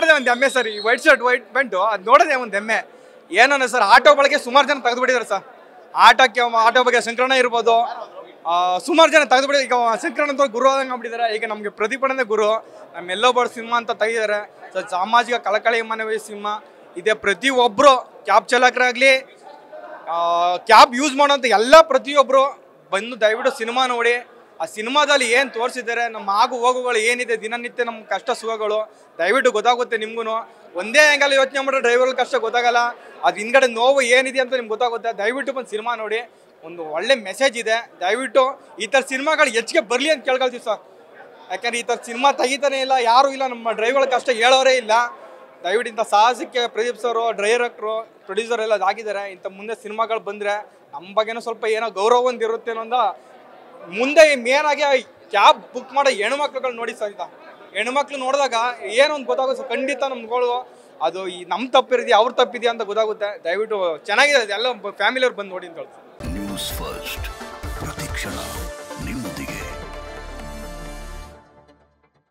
ನೋಡೋದೇ ಒಂದು ಹೆಮ್ಮೆ ಸರ್ ಈ ವೈಟ್ ಶರ್ಟ್ ವೈಟ್ ಪ್ಯಾಂಟು ಅದು ನೋಡೋದೇ ಒಂದು ಹೆಮ್ಮೆ ಏನನ್ನ ಸರ್ ಆಟೋ ಬಳಕೆ ಸುಮಾರು ಜನ ತೆಗೆದುಬಿಟ್ಟಿದ್ದಾರೆ ಸರ್ ಆಟೋಕ್ಕೆ ಆಟೋ ಬಗ್ಗೆ ಸಂಕ್ರಮಣ ಇರ್ಬೋದು ಆ, ಸುಮಾರು ಜನ ತೆಗೆದುಬಿಡಿ ಈಗ ಸಂಕ್ರಮಣ ಅಂತ ಗುರು ಆದಂಗೆ ಆಗ್ಬಿಟ್ಟಿದ್ದಾರೆ ಈಗ ನಮಗೆ ಪ್ರತಿಭಟನೆ ಗುರು ನಮ್ಮೆಲ್ಲೋ ಬರ್ ಸಿನಿಮಾ ಅಂತ ತೆಗಿದ್ದಾರೆ ಸೊ ಸಾಮಾಜಿಕ ಕಳಕಳಿ ಮನವಿ ಸಿನಿಮಾ ಇದೆ ಪ್ರತಿಯೊಬ್ಬರು ಕ್ಯಾಬ್ ಚಾಲಕರಾಗಲಿ ಕ್ಯಾಬ್ ಯೂಸ್ ಮಾಡೋಂಥ ಎಲ್ಲ ಪ್ರತಿಯೊಬ್ಬರು ಬಂದು ದಯವಿಟ್ಟು ಸಿನಿಮಾ ನೋಡಿ ಆ ಸಿನಿಮಾದಲ್ಲಿ ಏನು ತೋರಿಸಿದ್ದಾರೆ ನಮ್ಮ ಆಗು ಹೋಗುಗಳು ಏನಿದೆ ದಿನನಿತ್ಯ ನಮ್ಮ ಕಷ್ಟ ಸುಖಗಳು ದಯವಿಟ್ಟು ಗೊತ್ತಾಗುತ್ತೆ ನಿಮ್ಗೂ ಒಂದೇ ಆ್ಯಂಗಲ್ ಯೋಚನೆ ಮಾಡಿದ್ರೆ ಡ್ರೈವರ್ ಕಷ್ಟ ಗೊತ್ತಾಗಲ್ಲ ಅದು ಹಿಂದ್ಗಡೆ ನೋವು ಏನಿದೆ ಅಂತ ನಿಮ್ಗೆ ಗೊತ್ತಾಗುತ್ತೆ ದಯವಿಟ್ಟು ಬಂದು ಸಿನಿಮಾ ನೋಡಿ ಒಂದು ಒಳ್ಳೆ ಮೆಸೇಜ್ ಇದೆ ದಯವಿಟ್ಟು ಈ ಥರ ಸಿನಿಮಾಗಳು ಹೆಚ್ಚಿಗೆ ಬರಲಿ ಅಂತ ಕೇಳ್ಕೊಳ್ತೀವಿ ಸರ್ ಯಾಕಂದ್ರೆ ಈ ಥರ ಸಿನಿಮಾ ತೆಗಿತಾನೆ ಇಲ್ಲ ಯಾರೂ ಇಲ್ಲ ನಮ್ಮ ಡ್ರೈವರ್ ಕಷ್ಟ ಹೇಳೋರೇ ಇಲ್ಲ ದಯವಿಟ್ಟು ಇಂಥ ಸಾಹಸಕ್ಕೆ ಪ್ರದೀಪ್ ಸರ್ ಡೈರೆಕ್ಟ್ರು ಪ್ರೊಡ್ಯೂಸರ್ ಎಲ್ಲ ಆಗಿದ್ದಾರೆ ಇಂಥ ಮುಂದೆ ಸಿನಿಮಾಗಳು ಬಂದರೆ ನಮ್ಮ ಬಗ್ಗೆನೂ ಸ್ವಲ್ಪ ಏನೋ ಗೌರವ ಒಂದು ಇರುತ್ತೆ ಅನ್ನೋದ ಮುಂದೆ ಮೇನ್ ಆಗಿ ಕ್ಯಾಬ್ ಬುಕ್ ಮಾಡೋ ಹೆಣ್ಮಕ್ಳುಗಳು ನೋಡಿ ಸರ್ ಇದ ಹೆಣ್ಮಕ್ಳು ನೋಡಿದಾಗ ಏನೋ ಒಂದು ಗೊತ್ತಾಗುತ್ತೆ ಸರ್ ಖಂಡಿತ ನಮ್ಗಳು ಅದು ಈ ನಮ್ಮ ತಪ್ಪಿರಿದೆಯಾ ಅವ್ರ ತಪ್ಪಿದೆಯಾ ಅಂತ ಗೊತ್ತಾಗುತ್ತೆ ದಯವಿಟ್ಟು ಚೆನ್ನಾಗಿದೆ ಎಲ್ಲ ಫ್ಯಾಮಿಲಿಯವ್ರು ಬಂದು ನೋಡಿ ಅಂತ ಹೇಳ್ತಾರೆ ನ್ಯೂಸ್ ಫಸ್ಟ್ ಪ್ರತಿಕ್ಷಣ ನಿಮ್ಮ